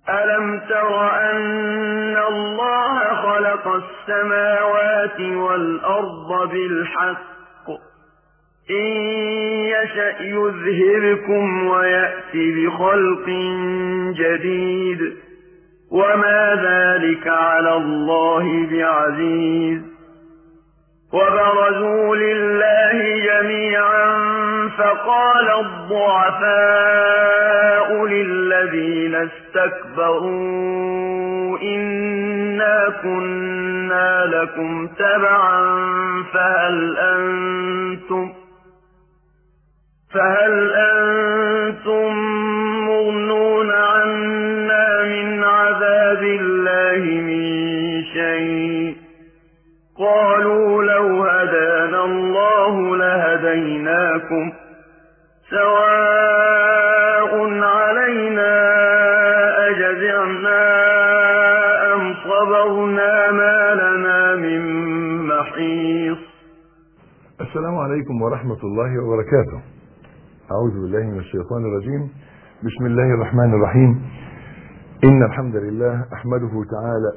ألم تر أن الله خلق السماوات والأرض بالحق إن يشأ يذهبكم ويأتي بخلق جديد وما ذلك على الله بعزيز وبرزوا لله جميعا فقال الضعفاء للذين استكبروا إنا كنا لكم تبعا فهل أنتم فهل أنتم مغنون عنا من عذاب الله من شيء قالوا لو هدانا الله لهديناكم سواء علينا أجزعنا أم صبرنا ما لنا من محيص السلام عليكم ورحمة الله وبركاته أعوذ بالله من الشيطان الرجيم بسم الله الرحمن الرحيم إن الحمد لله أحمده تعالى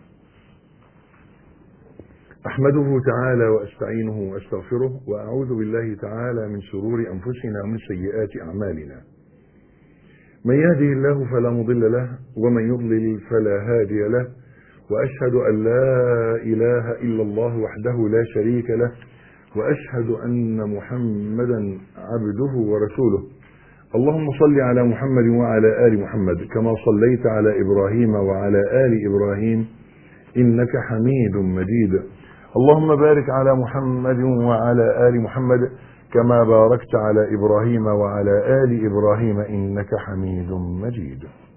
أحمده تعالى وأستعينه وأستغفره وأعوذ بالله تعالى من شرور أنفسنا ومن سيئات أعمالنا من يهده الله فلا مضل له ومن يضلل فلا هادي له وأشهد أن لا إله إلا الله وحده لا شريك له وأشهد أن محمدا عبده ورسوله اللهم صل على محمد وعلى آل محمد كما صليت على إبراهيم وعلى آل إبراهيم إنك حميد مجيد اللهم بارك على محمد وعلى آل محمد كما باركت على إبراهيم وعلى آل إبراهيم إنك حميد مجيد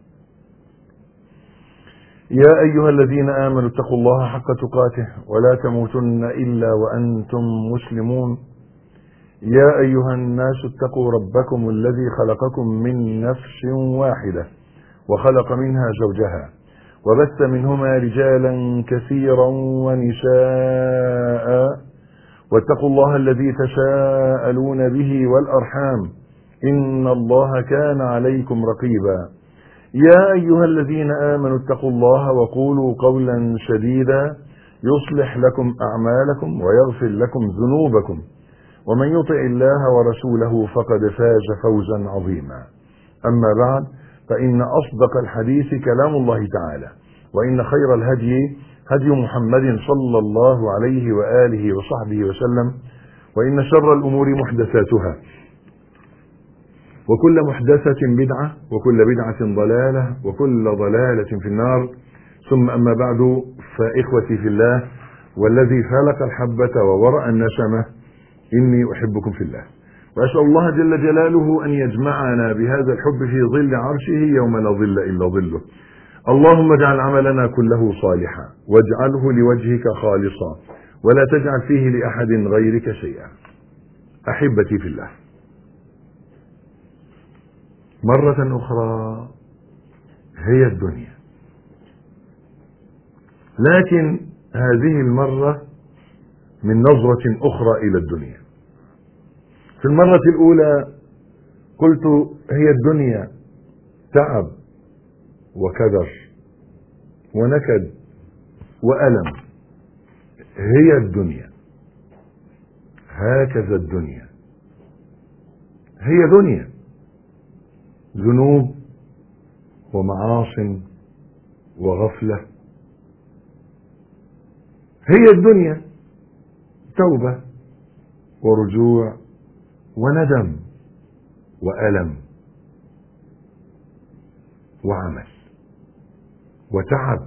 يا أيها الذين آمنوا اتقوا الله حق تقاته ولا تموتن إلا وأنتم مسلمون يا أيها الناس اتقوا ربكم الذي خلقكم من نفس واحدة وخلق منها زوجها وبث منهما رجالا كثيرا ونساء واتقوا الله الذي تساءلون به والأرحام إن الله كان عليكم رقيبا يا أيها الذين آمنوا اتقوا الله وقولوا قولا سديدا يصلح لكم أعمالكم ويغفر لكم ذنوبكم ومن يطع الله ورسوله فقد فاز فوزا عظيما أما بعد فإن أصدق الحديث كلام الله تعالى وإن خير الهدي هدي محمد صلى الله عليه وآله وصحبه وسلم وإن شر الأمور محدثاتها وكل محدثة بدعة وكل بدعة ضلالة وكل ضلالة في النار ثم أما بعد فإخوتي في الله والذي فلق الحبة وورأ النسمة إني أحبكم في الله وأسأل الله جل جلاله أن يجمعنا بهذا الحب في ظل عرشه يوم لا ظل إلا ظله اللهم اجعل عملنا كله صالحا واجعله لوجهك خالصا ولا تجعل فيه لأحد غيرك شيئا أحبتي في الله مرة أخرى هي الدنيا لكن هذه المرة من نظرة أخرى إلى الدنيا في المرة الأولى قلت هي الدنيا تعب وكدر ونكد وألم هي الدنيا هكذا الدنيا هي دنيا ذنوب ومعاص وغفلة هي الدنيا توبة ورجوع وندم وألم وعمل وتعب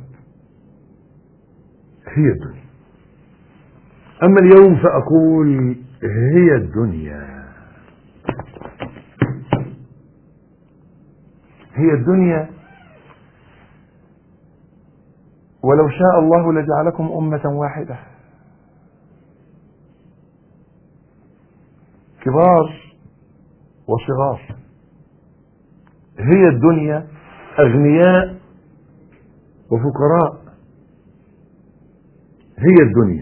هي الدنيا أما اليوم فأقول هي الدنيا هي الدنيا ولو شاء الله لجعلكم أمة واحدة كبار وصغار هي الدنيا أغنياء وفقراء هي الدنيا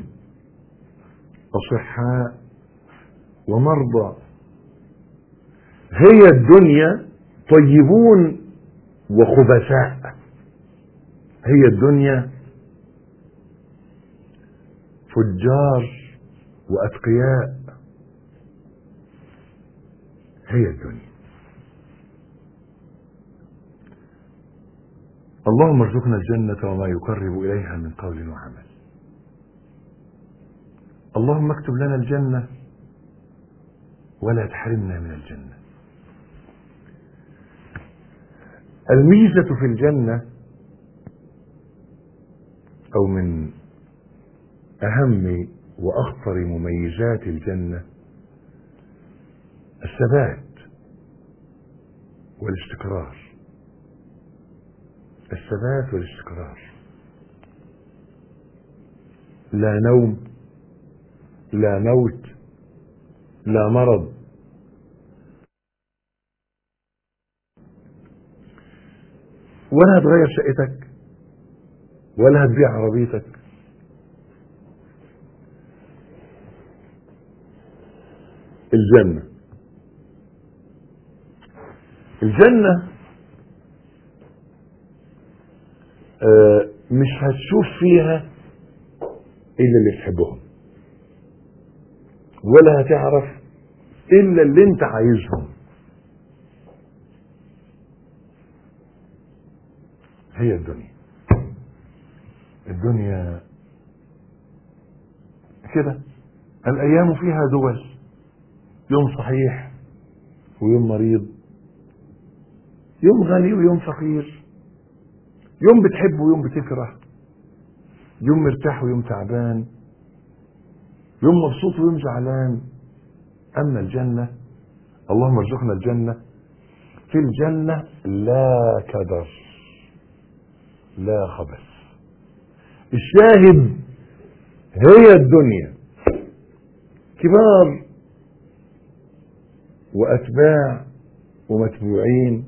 أصحاء ومرضى هي الدنيا طيبون وخبثاء هي الدنيا فجار وأتقياء هي الدنيا اللهم ارزقنا الجنة وما يقرب إليها من قول وعمل اللهم اكتب لنا الجنة ولا تحرمنا من الجنة الميزة في الجنة أو من أهم وأخطر مميزات الجنة الثبات والاستقرار الثبات والاستقرار لا نوم لا موت لا مرض ولا هتغير شقتك ولا هتبيع عربيتك الجنة الجنة آه، مش هتشوف فيها إلا اللي تحبهم ولا هتعرف إلا اللي أنت عايزهم هي الدنيا الدنيا كده الأيام فيها دول يوم صحيح ويوم مريض يوم غني ويوم فقير يوم بتحب ويوم بتكره يوم مرتاح ويوم تعبان يوم مبسوط ويوم زعلان أما الجنة اللهم ارزقنا الجنة في الجنة لا كدر لا خبث الشاهد هي الدنيا كبار وأتباع ومتبوعين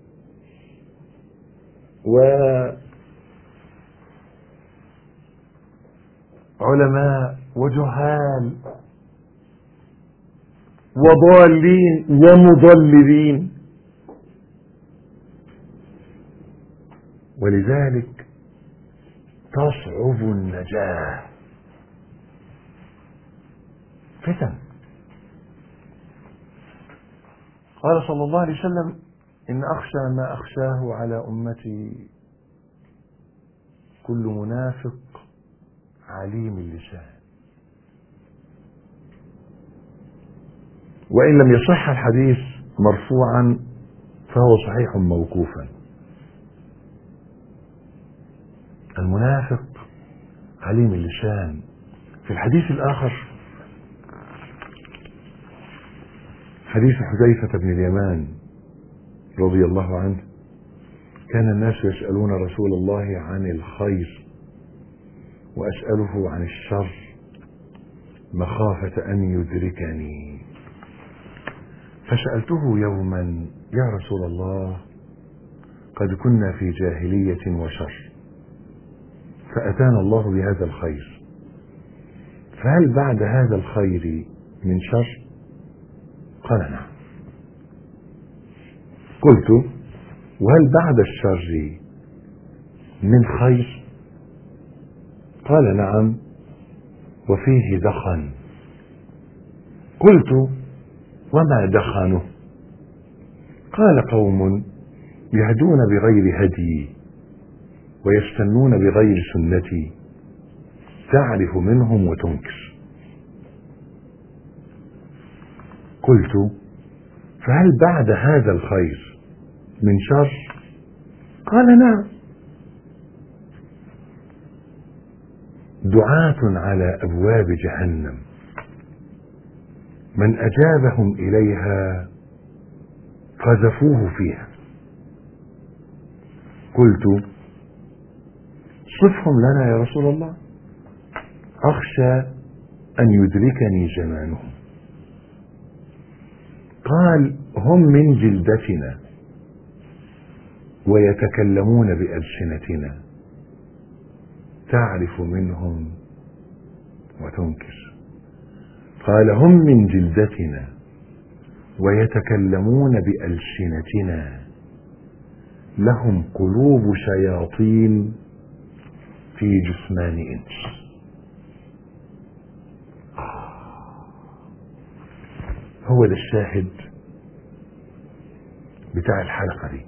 وعلماء وجهال وضالين ومضللين ولذلك تصعب النجاة فتن قال صلى الله عليه وسلم إن أخشى ما أخشاه على أمتي كل منافق عليم اللسان وإن لم يصح الحديث مرفوعا فهو صحيح موقوفا المنافق عليم اللسان في الحديث الآخر حديث حذيفة بن اليمان رضي الله عنه كان الناس يسألون رسول الله عن الخير وأسأله عن الشر مخافة أن يدركني فسألته يوما يا رسول الله قد كنا في جاهلية وشر فأتانا الله بهذا الخير فهل بعد هذا الخير من شر قال نعم قلت وهل بعد الشر من خير قال نعم وفيه دخن قلت وما دخنه قال قوم يهدون بغير هدي ويستنون بغير سنتي تعرف منهم وتنكر قلت فهل بعد هذا الخير من شر قال نعم دعاة على ابواب جهنم من اجابهم اليها قذفوه فيها قلت صفهم لنا يا رسول الله اخشى ان يدركني زمانهم قال هم من جلدتنا ويتكلمون بألسنتنا تعرف منهم وتنكر قال هم من جلدتنا ويتكلمون بألسنتنا لهم قلوب شياطين في جثمان إنس هو ده الشاهد بتاع الحلقة دي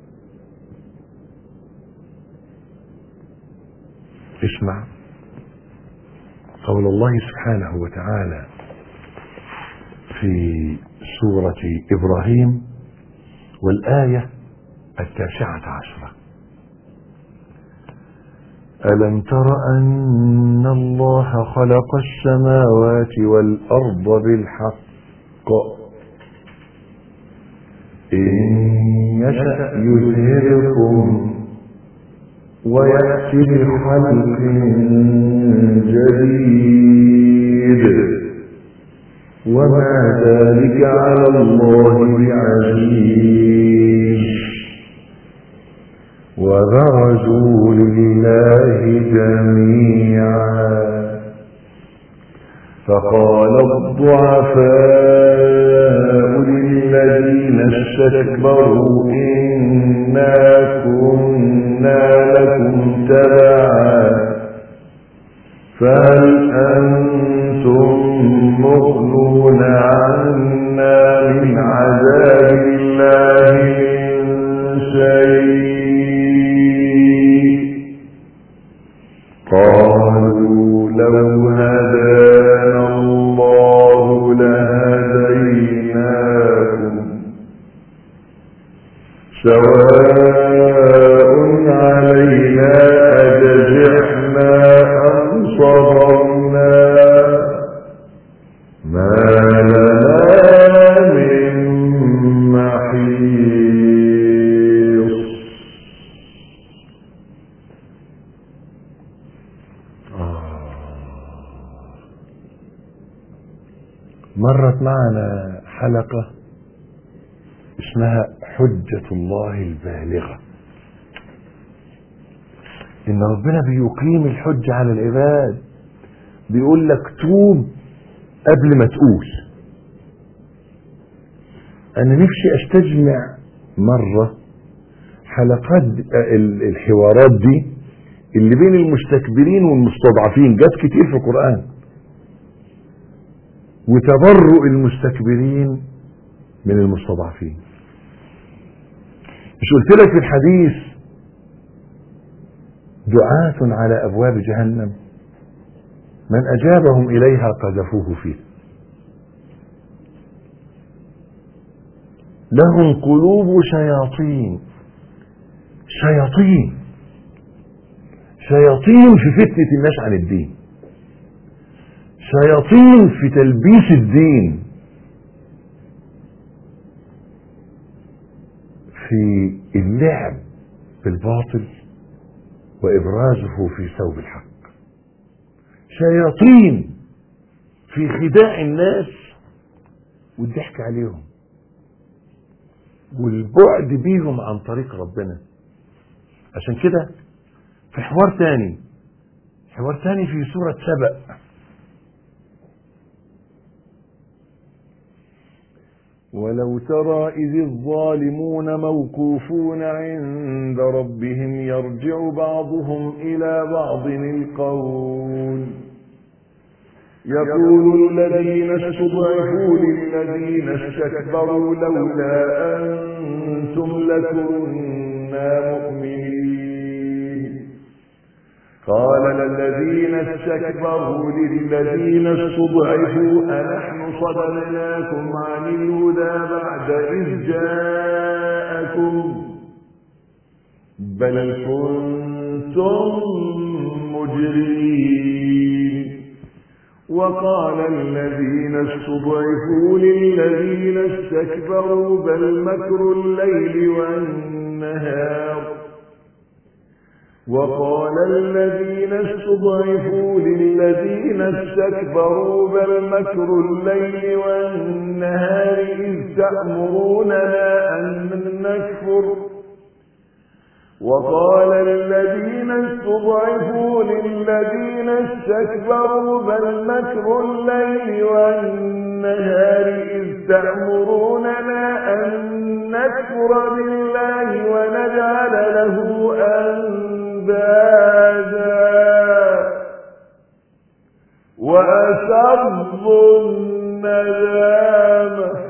اسمع قول الله سبحانه وتعالى في سورة إبراهيم والآية التاسعة عشرة ألم تر أن الله خلق السماوات والأرض بالحق إن يشأ يذهبكم ويأتي بخلق جديد وما ذلك على الله بعزيز وبرزوا لله جميعا فقال الضعفاء للذين استكبروا إنا كنا لكم تبعا فهل أنتم مغنون عنا من عذاب الله من شيء قالوا لو هدانا الله لهديناكم سواء علينا أجزعنا أم صبرنا ما لنا من محيص مرت معنا حلقة اسمها حجة الله البالغة إن ربنا بيقيم الحجة على العباد بيقول لك توب قبل ما تقول أنا نفسي أستجمع مرة حلقات ال- الحوارات دي اللي بين المستكبرين والمستضعفين جت كتير في القرآن وتبرؤ المستكبرين من المستضعفين مش قلت لك في الحديث دعاة على أبواب جهنم من أجابهم إليها قذفوه فيه لهم قلوب شياطين شياطين شياطين في فتنة الناس عن الدين شياطين في تلبيس الدين في اللعب بالباطل وإبرازه في ثوب الحق شياطين في خداع الناس والضحك عليهم والبعد بيهم عن طريق ربنا عشان كده في حوار تاني حوار تاني في سورة سبأ ولو ترى إذ الظالمون موقوفون عند ربهم يرجع بعضهم إلى بعض القول يقول الذين استضعفوا للذين استكبروا لولا أنتم لكنا مؤمنين قال الذين استكبروا للذين استضعفوا أنحن صددناكم عن الهدى بعد إذ جاءكم بل كنتم مجرمين وقال الذين استضعفوا للذين استكبروا بل مكر الليل والنهار وقال الذين استضعفوا للذين استكبروا بل مكر الليل والنهار إذ تأمروننا أن نكفر وقال الذين استضعفوا للذين استكبروا بل مكر الليل والنهار إذ تأمروننا أن نكفر بالله ونجعل له أندادا وأسروا الندامة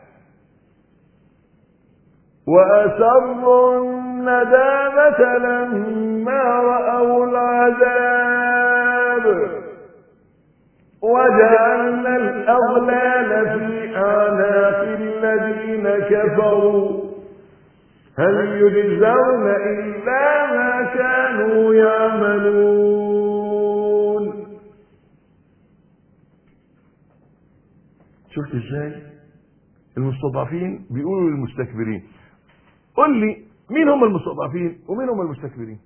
وأسروا الندامة لما رأوا العذاب وجعلنا الأغلال في أعناق الذين كفروا هل يجزون إلا ما كانوا يعملون شفت ازاي المستضعفين بيقولوا للمستكبرين قل لي مين هم المستضعفين ومين هم المستكبرين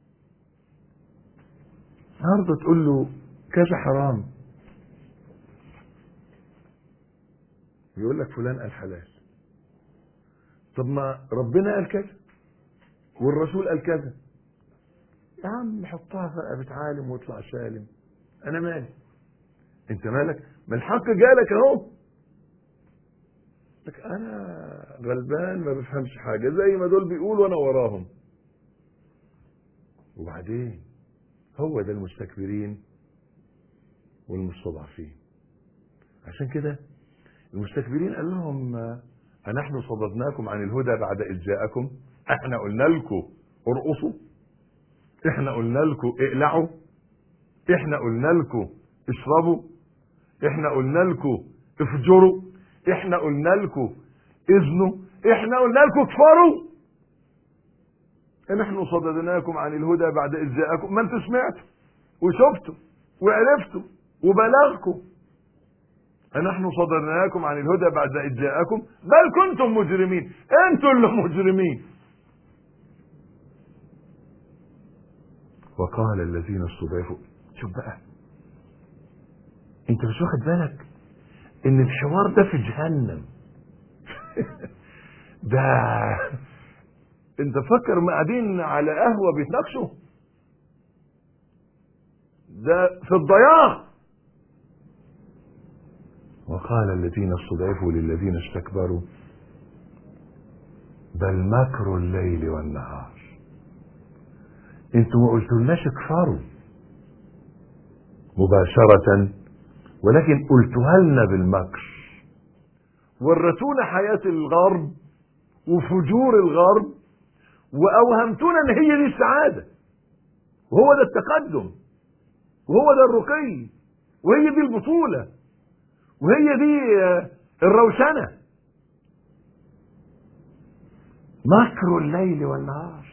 النهارده تقول له كذا حرام يقول لك فلان قال حلال طب ما ربنا قال كذا والرسول قال كذا يا عم حطها في رقبة عالم واطلع سالم انا مالي انت مالك ما الحق جالك اهو لك انا غلبان ما بفهمش حاجه زي ما دول بيقولوا وانا وراهم وبعدين هو ده المستكبرين والمستضعفين عشان كده المستكبرين قال لهم أنحن صددناكم عن الهدى بعد إذ جاءكم احنا قلنا لكم ارقصوا احنا قلنا لكم اقلعوا احنا قلنا لكم اشربوا احنا قلنا لكم افجروا احنا قلنا لكم اذنوا احنا قلنا لكم كفروا نحن صددناكم عن الهدى بعد إذ جاءكم ما انتوا سمعتوا وشفتوا وعرفتوا وبلغكم نحن صدرناكم عن الهدى بعد إذ جاءكم بل كنتم مجرمين انتوا اللي مجرمين وقال الذين استضعفوا شوف بقى انت مش واخد بالك ان الحوار ده في جهنم ده انت فكر ما قاعدين على قهوه بيتناقشوا ده في الضياع وقال الذين استضعفوا للذين استكبروا بل مكر الليل والنهار انتوا ما قلتولناش اكفروا مباشرة ولكن قلتوها لنا بالمكر ورثونا حياة الغرب وفجور الغرب واوهمتونا ان هي دي السعادة وهو ده التقدم وهو ده الرقي وهي دي البطولة وهي دي الروشنة مكر الليل والنهار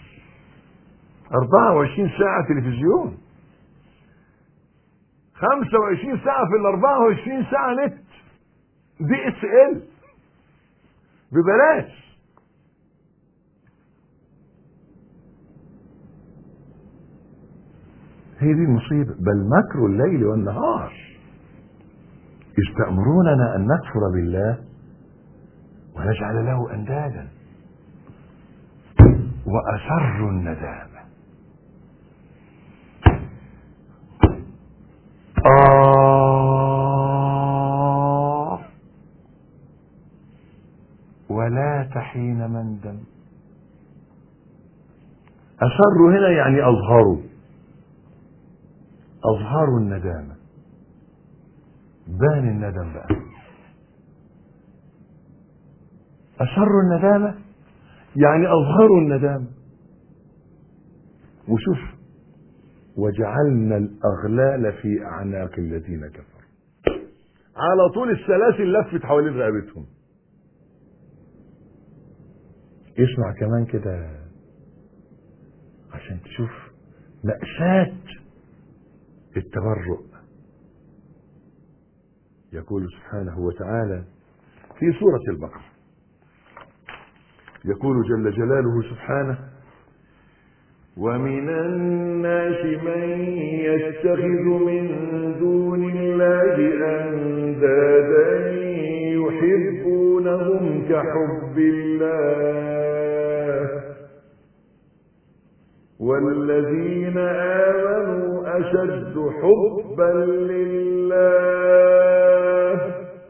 24 ساعة تلفزيون 25 ساعة في ال 24 ساعة نت دي اس ال ببلاش هي دي المصيبة بل مكر الليل والنهار إذ تأمروننا أن نكفر بالله ونجعل له أندادا وأسروا الندامة آه ولا تحين مندم أسروا هنا يعني أظهروا أظهروا الندامة بان الندم بقى أسروا الندامة يعني أظهروا الندامة وشوف وجعلنا الأغلال في أعناق الذين كفروا على طول السلاسل لفت حوالين رقبتهم اسمع كمان كده عشان تشوف مأساة التبرؤ يقول سبحانه وتعالى في سورة البقرة يقول جل جلاله سبحانه ومن الناس من يتخذ من دون الله أندادا يحبونهم كحب الله والذين آمنوا أشد حبا لله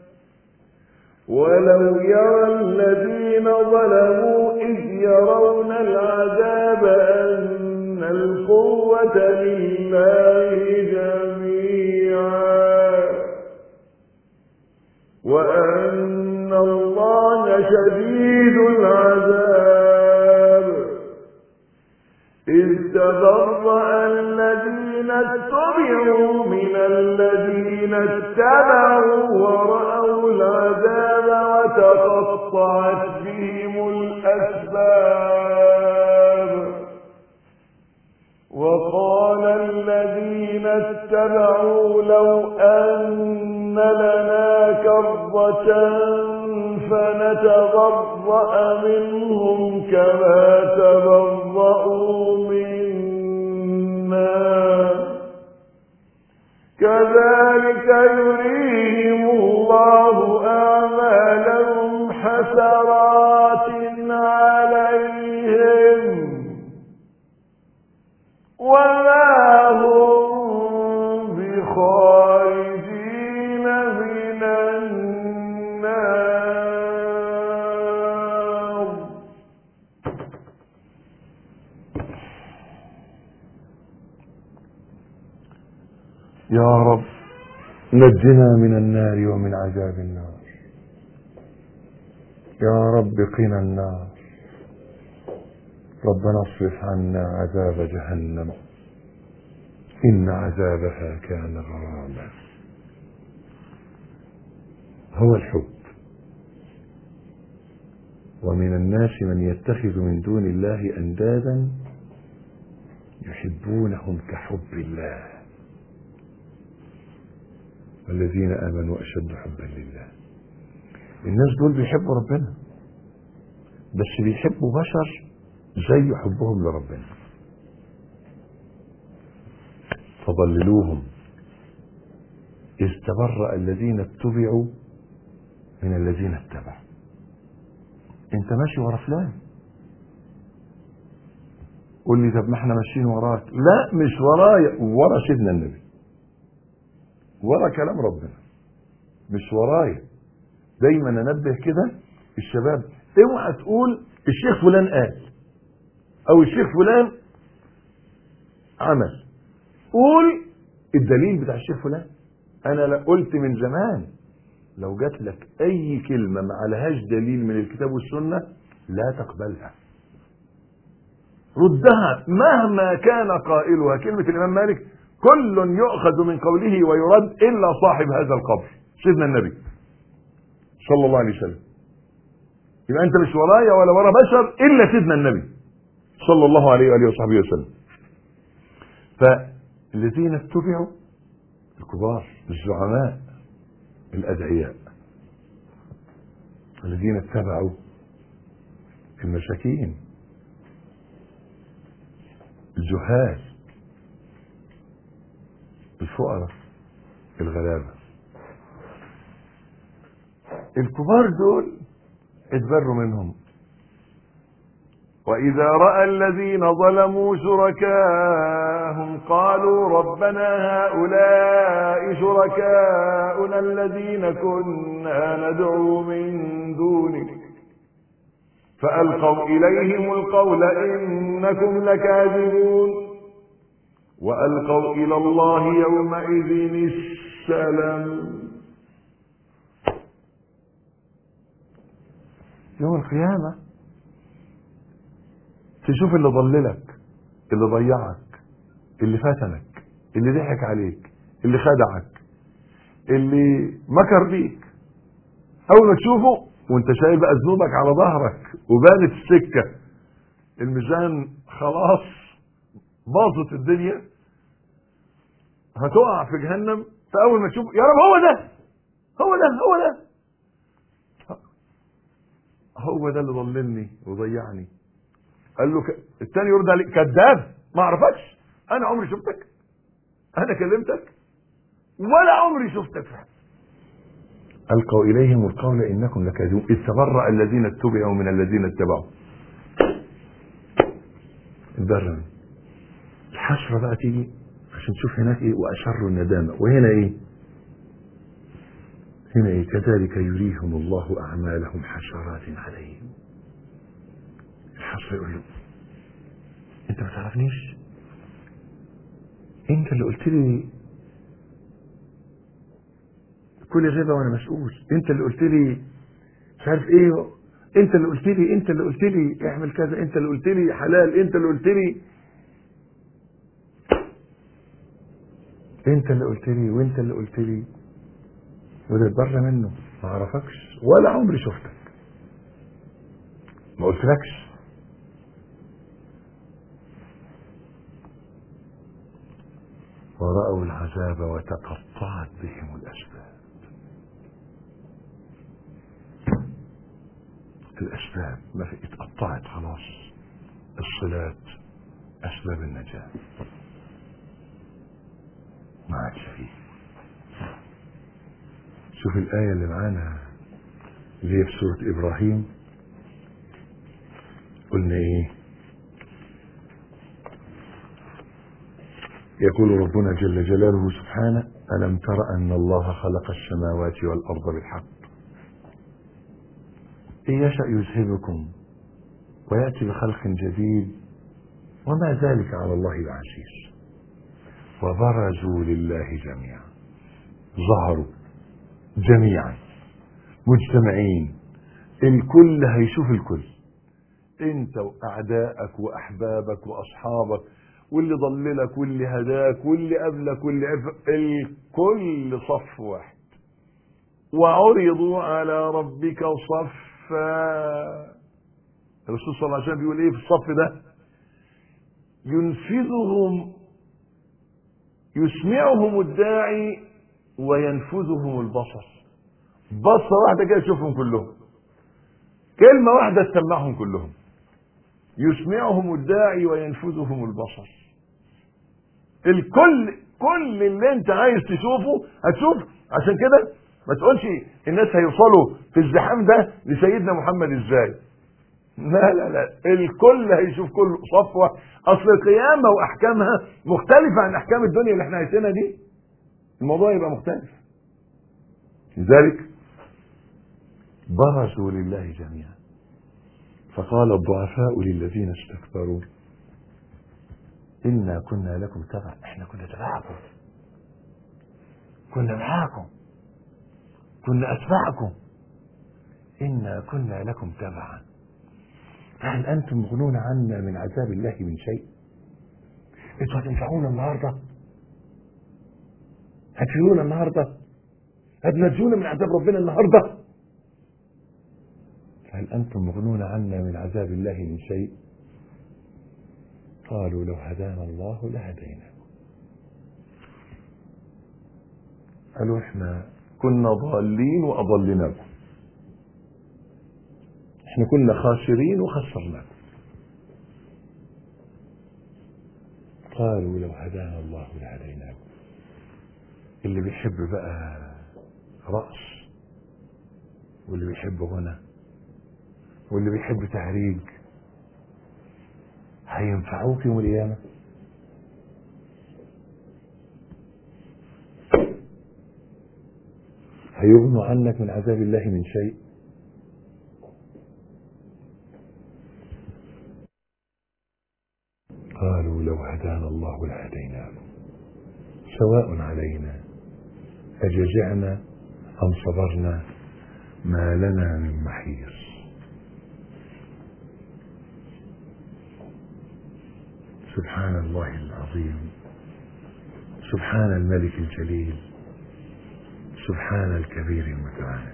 ولو يرى الذين ظلموا إذ يرون العذاب أن القوة لله جميعا وأن الله شديد العذاب إذ تبرأ الذين اتبعوا من الذين اتبعوا ورأوا العذاب وتقطعت بهم الأسباب وقال الذين اتبعوا لو أن لنا كرة فنتبرأ منهم كما تبرأوا منا كذلك يريهم الله أعمالهم حسرات عليهم وما هم بخارجين من النار يا رب نجنا من النار ومن عذاب النار يا رب قنا النار ربنا اصرف عنا عذاب جهنم إن عذابها كان غراما هو الحب ومن الناس من يتخذ من دون الله أندادا يحبونهم كحب الله والذين آمنوا أشد حبا لله الناس دول بيحبوا ربنا بس بيحبوا بشر زي حبهم لربنا فضللوهم إذ تبرأ الذين اتبعوا من الذين اتبعوا انت ماشي ورا فلان قول لي طب ما احنا ماشيين وراك لا مش ورايا ورا سيدنا النبي ورا كلام ربنا مش ورايا دايما انبه كده الشباب اوعى تقول الشيخ فلان قال او الشيخ فلان عمل قول الدليل بتاع الشيخ فلان انا لا قلت من زمان لو جات لك اي كلمة ما عليهاش دليل من الكتاب والسنة لا تقبلها ردها مهما كان قائلها كلمة الامام مالك كل يؤخذ من قوله ويرد الا صاحب هذا القبر سيدنا النبي صلى الله عليه وسلم يبقى انت مش ورايا ولا ورا بشر الا سيدنا النبي صلى الله عليه واله وصحبه وسلم فالذين اتبعوا الكبار الزعماء الادعياء الذين اتبعوا المساكين الجهال الفقراء الغلابه الكبار دول اتبروا منهم وإذا رأى الذين ظلموا شركاءهم قالوا ربنا هؤلاء شركاؤنا الذين كنا ندعو من دونك فألقوا إليهم القول إنكم لكاذبون وألقوا إلى الله يومئذ السلام يوم القيامة تشوف اللي ضللك اللي ضيعك اللي فتنك اللي ضحك عليك اللي خدعك اللي مكر بيك اول ما تشوفه وانت شايل بقى ذنوبك على ظهرك وبانت السكة الميزان خلاص باظت الدنيا هتقع في جهنم فاول ما تشوف يا رب هو ده هو ده هو ده هو ده اللي ضللني وضيعني قال له ك... الثاني يرد عليه كذاب ما اعرفكش انا عمري شفتك انا كلمتك ولا عمري شفتك القوا اليهم القول انكم لكاذبون اذ تبرأ الذين اتبعوا من الذين اتبعوا البر الحسرة بقى تيجي عشان تشوف هناك ايه واشر الندامة وهنا ايه هنا ايه كذلك يريهم الله اعمالهم حسرات عليهم الحسرة يقول له انت ما تعرفنيش انت اللي قلت لي كل غيبه وانا مسؤول انت اللي قلت لي مش عارف ايه انت اللي قلت لي انت اللي قلت لي اعمل كذا انت اللي قلت لي حلال انت اللي قلت لي انت اللي قلت لي وانت اللي قلت لي وده بره منه ما اعرفكش ولا عمري شفتك ما قلتلكش ورأوا العذاب وتقطعت بهم الأسباب الأسباب ما في اتقطعت خلاص الصلات أسباب النجاة ما عادش فيه شوف الآية اللي معانا اللي هي في سورة إبراهيم قلنا إيه يقول ربنا جل جلاله سبحانه ألم تر أن الله خلق السماوات والأرض بالحق إن يشأ يذهبكم ويأتي بخلق جديد وما ذلك على الله بعزيز وبرزوا لله جميعا ظهروا جميعا مجتمعين الكل هيشوف الكل انت واعدائك واحبابك واصحابك واللي ضللك واللي هداك واللي قبلك واللي عرفك الكل صف واحد وعرضوا على ربك صفا الرسول صلى الله عليه وسلم بيقول ايه في الصف ده ينفذهم يسمعهم الداعي وينفذهم البصر بصة واحدة كده تشوفهم كلهم كلمة واحدة تسمعهم كلهم يسمعهم الداعي وينفذهم البصر الكل كل اللي انت عايز تشوفه هتشوف عشان كده ما تقولش الناس هيوصلوا في الزحام ده لسيدنا محمد ازاي لا لا لا الكل هيشوف كل صفوة اصل القيامة واحكامها مختلفة عن احكام الدنيا اللي احنا عايشينها دي الموضوع يبقى مختلف لذلك برزوا لله جميعا فقال الضعفاء للذين استكبروا إنا كنا لكم تبع احنا كنا تبعكم كنا معاكم كنا أتباعكم إنا كنا لكم تبعا فهل أنتم مغنون عنا من عذاب الله من شيء انتوا هتنفعونا النهاردة هتفيدونا النهاردة هتنجونا من عذاب ربنا النهاردة هل أنتم مغنون عنا من عذاب الله من شيء قالوا لو هدانا الله لهديناكم قالوا احنا كنا ضالين وأضلناكم احنا كنا خاسرين وخسرناكم قالوا لو هدانا الله لهديناكم اللي بيحب بقى رأس واللي بيحب غنى واللي بيحب تهريج هينفعوك يوم القيامة هيغنوا عنك من عذاب الله من شيء قالوا لو هدانا الله لهديناكم سواء علينا أجزعنا أم صبرنا ما لنا من محيص سبحان الله العظيم سبحان الملك الجليل سبحان الكبير المتعال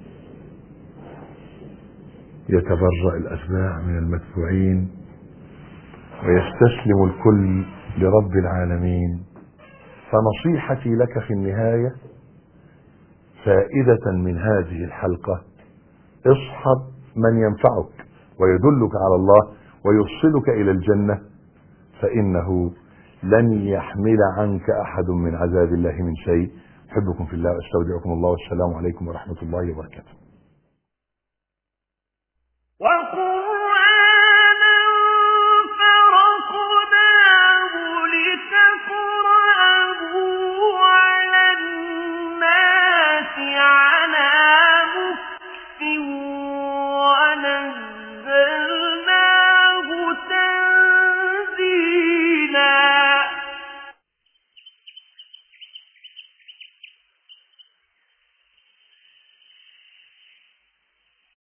يتبرأ الأتباع من المتبوعين ويستسلم الكل لرب العالمين فنصيحتي لك في النهاية فائدة من هذه الحلقة اصحب من ينفعك ويدلك على الله ويوصلك إلى الجنة فإنه لن يحمل عنك أحد من عذاب الله من شيء أحبكم في الله وأستودعكم الله والسلام عليكم ورحمة الله وبركاته